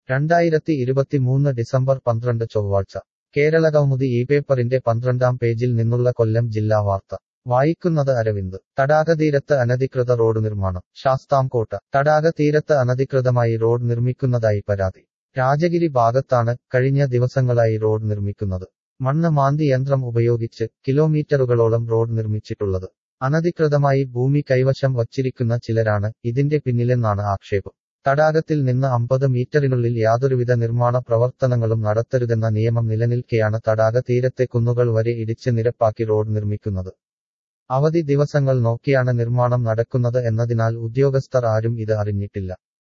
രണ്ടായിരത്തി ഇരുപത്തിമൂന്ന് ഡിസംബർ പന്ത്രണ്ട് ചൊവ്വാഴ്ച കേരളകൗമുദി ഈ പേപ്പറിന്റെ പന്ത്രണ്ടാം പേജിൽ നിന്നുള്ള കൊല്ലം ജില്ലാ വാർത്ത വായിക്കുന്നത് അരവിന്ദ് തടാകതീരത്ത് അനധികൃത റോഡ് നിർമ്മാണം ശാസ്താംകോട്ട തടാക തീരത്ത് അനധികൃതമായി റോഡ് നിർമ്മിക്കുന്നതായി പരാതി രാജഗിരി ഭാഗത്താണ് കഴിഞ്ഞ ദിവസങ്ങളായി റോഡ് നിർമ്മിക്കുന്നത് മണ്ണ് മാന്തി യന്ത്രം ഉപയോഗിച്ച് കിലോമീറ്ററുകളോളം റോഡ് നിർമ്മിച്ചിട്ടുള്ളത് അനധികൃതമായി ഭൂമി കൈവശം വച്ചിരിക്കുന്ന ചിലരാണ് ഇതിന്റെ പിന്നിലെന്നാണ് ആക്ഷേപം തടാകത്തിൽ നിന്ന് അമ്പത് മീറ്ററിനുള്ളിൽ യാതൊരുവിധ നിർമ്മാണ പ്രവർത്തനങ്ങളും നടത്തരുതെന്ന നിയമം നിലനിൽക്കെയാണ് തടാക തീരത്തെ കുന്നുകൾ വരെ ഇടിച്ച് നിരപ്പാക്കി റോഡ് നിർമ്മിക്കുന്നത് അവധി ദിവസങ്ങൾ നോക്കിയാണ് നിർമ്മാണം നടക്കുന്നത് എന്നതിനാൽ ഉദ്യോഗസ്ഥർ ആരും ഇത് അറിഞ്ഞിട്ടില്ല